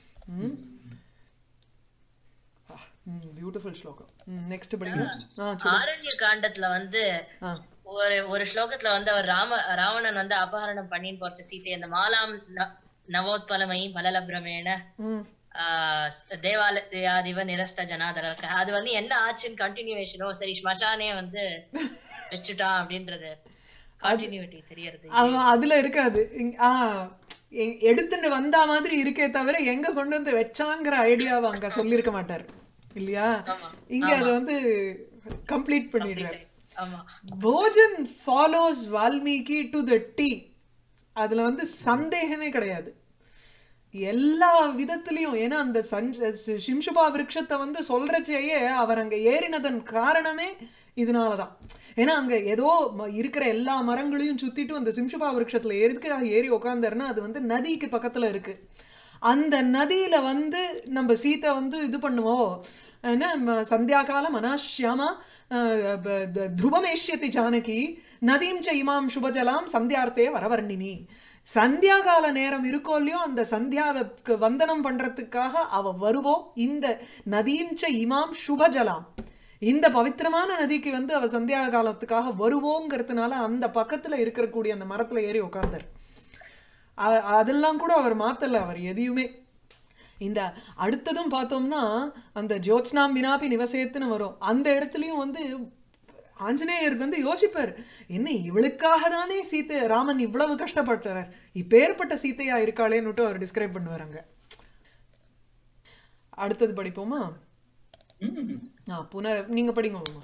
பியூட்டிஃபுல் ஸ்லோகம் நெக்ஸ்ட் படிங்க ஆ சொல்லு ஆரண்ய காண்டத்துல வந்து ஆ ஒரு ஒரு ஸ்லோகத்துல வந்து அவர் ராம ராவணன் வந்து அபகரணம் பண்ணின்னு போற சீதை அந்த மாலாம் ந- நவோத்பலமை பலலபிரமேன ம் ஆஹ் தேவாலயாதிவ நிரஸ்த ஜனாதரக அது வந்து என்ன ஆச்சுன்னு கண்டினியூவேஷனோ சரி ஸ்மசானே வந்து வச்சுட்டான் அப்படின்றது கண்டினியூட்டி தெரியறது அவன் அதுல இருக்காது இங்க- ஆ எ- எடுத்துட்டு வந்தா மாதிரி இருக்கே தவிர எங்க கொண்டு வந்து வச்சாங்கிற ஐடியாவை அங்க சொல்லியிருக்க மாட்டார் இல்லையா ஆமா. இங்க அதை வந்து கம்ப்ளீட் பண்ணிடுறாரு ஆமா Bhojan follows Valmiki to the T அதுல வந்து சந்தேகமே கிடையாது எல்லா விதத்திலையும் ஏன்னா அந்த சஞ்ச சி- சிம்சுபா விருட்சத்தை வந்து சொல்றச்சேயே அவர் அங்க ஏறினதன் காரணமே இதனாலதான் ஏன்னா அங்க ஏதோ ம- இருக்கிற எல்லா மரங்களையும் சுத்திட்டு அந்த சிம்சுபா விருட்சத்துல எதுக்காக ஏறி உக்காந்தாருன்னா அது வந்து நதிக்கு பக்கத்துல இருக்கு அந்த நதியில வந்து நம்ம சீத்தை வந்து இது பண்ணுவோம் என்ன ம- சந்தியாகால மனாஷ்யாமா அஹ், ப- த- துருவமேஷ்யதி ஜானகி நதீம் ச இமாம் சுபஜலாம் சந்தியார்த்தே வரவர்ணினி சந்தியாகால நேரம் இருக்கோ இல்லையோ அந்த சந்தியாவுக்கு வந்தனம் பண்றதுக்காக அவ வருவோம் இந்த நதீம் ச இமாம் சுபஜலாம் இந்த பவித்திரமான நதிக்கு வந்து அவ சந்தியா காலத்துக்காக வருவோங்கிறதுனால அந்த பக்கத்துல இருக்கக்கூடிய அந்த மரத்துல ஏறி உட்கார்ந்தார் அ- அதெல்லாம் கூட அவர் மாத்தல அவர் எதையுமே இந்த அடுத்ததும் பார்த்தோம்னா அந்த ஜோத்ஸ்னாம் வினாபி நிவசேத்துன்னு வரும் அந்த இடத்துலயும் வந்து ஆஞ்சநேயர் வந்து யோசிப்பார் என்ன இவளுக்காக தானே சீத்தை ராமன் இவ்வளவு கஷ்டப்பட்டார் இப்பேற்பட்ட சீத்தையா இருக்காளேன்னுட்டு அவர் டிஸ்கிரைப் பண்ணுவார் அங்க அடுத்தது படிப்போமா ம். ஆ புனர் நீங்க படிங்க மாமா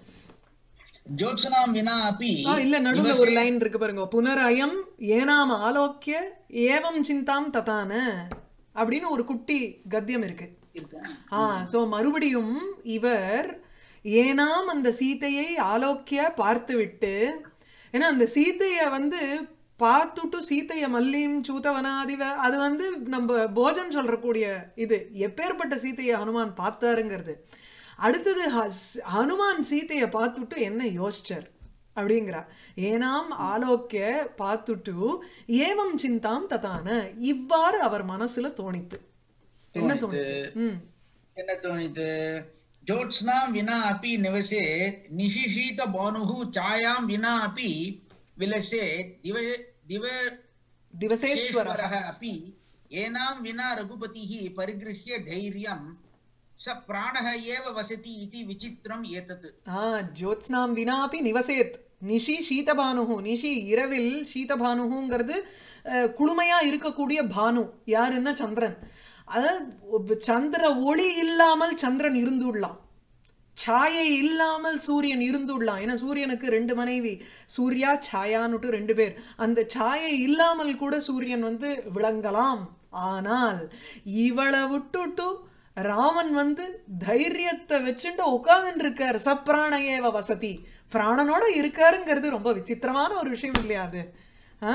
ஜோத்சனாம் வினா அப்பி ஆ இல்ல நடுவுல ஒரு லைன் இருக்கு பாருங்க புனரயம் ஏனாம் ஆலோக்கிய ஏவம் சிந்தாம் ததான அப்படின்னு ஒரு குட்டி கத்தியம் இருக்கு இருக்கேன் ஆ சோ மறுபடியும் இவர் ஏனாம் அந்த சீதையை ஆலோக்கிய பார்த்துவிட்டு ஏன்னா அந்த சீதைய வந்து பார்த்துட்டு சீதைய மல்லியும் சூதவனாதிவ அது வந்து நம்ம போஜன் சொல்றக்கூடிய இது எப்பேற்பட்ட சீதையை ஹனுமான் பார்த்தாருங்கிறது அடுத்தது ஹஸ்- ஹனுமான் சீதையை பார்த்துட்டு என்ன யோசிச்சார் அப்படிங்கிறா ஏனாம் ஆலோக்கிய பார்த்துட்டு ஏவம் சிந்தாம் ததான இவ்வாறு அவர் மனசுல தோணித்து என்ன தோணித்து ம் என்ன தோணித்து ஜோத்ஸ்னாம் வினா அப்பி நிவசேத் நிஷிஷீத பானுஹு சாயாம் வினா அப்பி விலசேத் திவ திவ திவசேஸ்வர ஈஸ்வரः अपि एनां विना रघुपतिः परिगृह्य धैर्यं स प्राणः एव वसति इति विचित्रम् एतत् ஆ ஜோத்ஸ்னாம் வினாபி நிவசேத் நிஷி சீதபானுஹு நிஷி இரவில் சீதபானுங்கிறது அஹ், குளுமையா இருக்கக்கூடிய பானு யாருன்னா சந்திரன் அதாவது ஒப்- சந்திர ஒளி இல்லாமல் சந்திரன் இருந்துடலாம் சாயை இல்லாமல் சூரியன் இருந்துடலாம் ஏன்னா சூரியனுக்கு ரெண்டு மனைவி சூர்யா சாயான்னுட்டு ரெண்டு பேர் அந்த சாயை இல்லாமல் கூட சூரியன் வந்து விளங்கலாம் ஆனால் இவளை விட்டுட்டு ராமன் வந்து தைரியத்தை வச்சுட்டு உட்கார்ந்துட்டு இருக்கார் சப்ராண ஏவ வசதி பிராணனோட இருக்காருங்கிறது ரொம்ப விசித்திரமான ஒரு விஷயம் இல்லையா அது ஆ?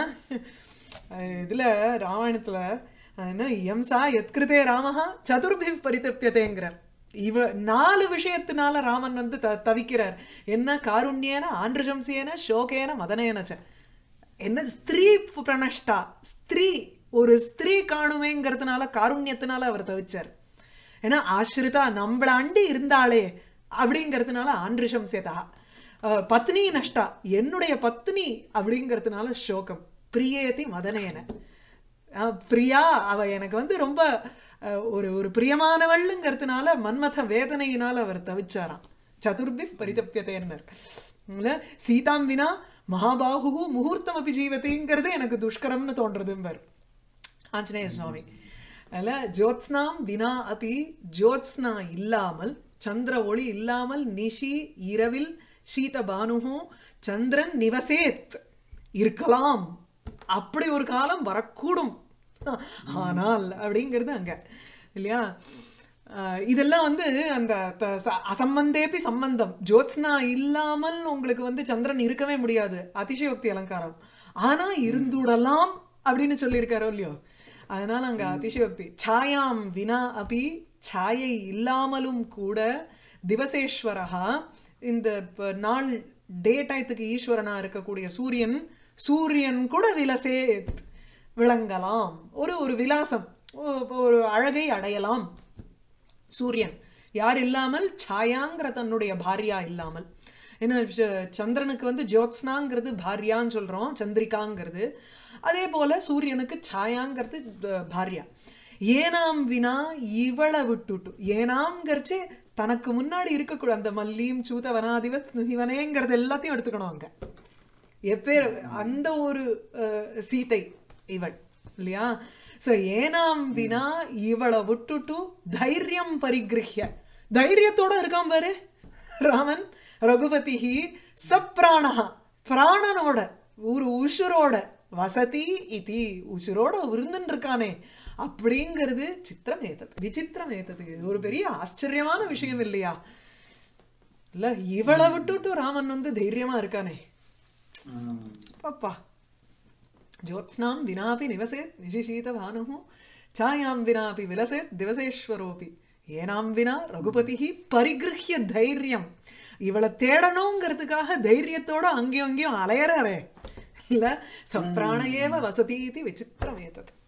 அஹ் இதுல ராமாயணத்துல அஹ் என்ன எம்சா எத்கிருதே ராமஹா சதுர்பி பரிதப்பியதேங்கிறார் இவ நாலு விஷயத்தினால ராமன் வந்து த தவிக்கிறார் என்ன காருண்யேன ஆந்திரசம்சேன சோகேன மதனேனச்ச என்ன ஸ்திரீ பிரணஷ்டா ஸ்திரீ ஒரு ஸ்திரீ காணுமேங்கிறதுனால காருண்யத்தினால அவர் தவிச்சார் ஏன்னா ஆசிரிதா நம்மள அண்டி இருந்தாளே அப்படிங்கிறதுனால ஆந்திரிஷம் சேதா அஹ் பத்னி நஷ்டா என்னுடைய பத்னி அப்படிங்கிறதுனால சோகம் பிரியேதி மதனேன அஹ் பிரியா அவ எனக்கு வந்து ரொம்ப அஹ், ஒரு ஒரு பிரியமானவள்ங்கிறதுனால மன்மத வேதனையினால அவர் தவிச்சாராம் சதுர்பி பரிதப்பியதேன்னர் இல்ல சீதாம் வினா மகாபாகு முகூர்த்தம் அப்படி ஜீவதிங்கிறது எனக்கு துஷ்கரம்னு தோன்றதும்பர் ஆஞ்சநேய சுவாமி அதில் ஜோத்ஸ்னாம் வினா அப்படி ஜோத்ஸ்னா இல்லாமல் சந்திர ஒளி இல்லாமல் நிஷி இரவில் சீத பானுகும் சந்திரன் நிவசேத் இருக்கலாம் அப்படி ஒரு காலம் வரக்கூடும் ஆனால் அப்படிங்கிறது அங்க இல்லையா ஆஹ் இதெல்லாம் வந்து அந்த த- ச- அசம்பந்தேபி சம்பந்தம் ஜோத்ஸ்னா இல்லாமல் உங்களுக்கு வந்து சந்திரன் இருக்கவே முடியாது அதிசயோக்தி அலங்காரம் ஆனா இருந்துடலாம் அப்படின்னு சொல்லியிருக்காரோ இல்லையோ அதனால அங்க அதிசயோக்தி சாயாம் வினா அபி சாயை இல்லாமலும் கூட திவசேஸ்வரஹா இந்த ப- நாள் டே டயத்துக்கு ஈஸ்வரனா இருக்கக்கூடிய சூரியன் சூரியன் கூட விலசேத் விளங்கலாம் ஒரு ஒரு விலாசம் ஒ- ஒரு அழகை அடையலாம் சூரியன் யார் இல்லாமல் சாயாங்கிற தன்னுடைய பாரியா இல்லாமல் ஏன்னா ச- சந்திரனுக்கு வந்து ஜோத்ஸ்னாங்கிறது பாரியான்னு சொல்றோம் சந்திரிகாங்கிறது அதே போல சூரியனுக்கு சாயாங்கிறது த- பாரியா ஏனாம் வினா இவளை விட்டுட்டு ஏனாம்ங்கிறச்சு தனக்கு முன்னாடி இருக்கக்கூடாது அந்த மல்லியும் சூத வனாதிவ ஸ்னுகிவனேங்கிறது எல்லாத்தையும் எடுத்துக்கணும் அங்க எப்பேர் அந்த ஒரு அஹ், சீதை இவள் இல்லையா சோ ஏனாம் வினா இவளை விட்டுட்டு தைரியம் பரிகிரஹ்ய தைரியத்தோட இருக்கான் பாரு ராமன் ரகுபதிஹி சப்ராணஹா பிராணனோட ஒரு உசுரோட வசதி இதி உசுரோட விருந்துன்னு இருக்கானே அப்படிங்கிறது சித்திரம் ஏத்தது விசித்திரம் ஏத்தது இது ஒரு பெரிய ஆச்சரியமான விஷயம் இல்லையா இல்ல இவளை விட்டுட்டு ராமன் வந்து தைரியமா இருக்கானே பாப்பா ज्योत्स्नां विनापि निवसेत् निशिशीतभानुः छायां विनापि विलसेत् दिवसेश्वरोऽपि ஏனாம் வினா ரகுபதிஹி பரிகிருஹ்ய தைரியம் இவளை தேடணுங்கிறதுக்காக தைரியத்தோட அங்கேயும் அங்கேயும் அலையறாரே இல்ல சப்ராணையேவ வசதி இது விசித்திரம் ஏத்தது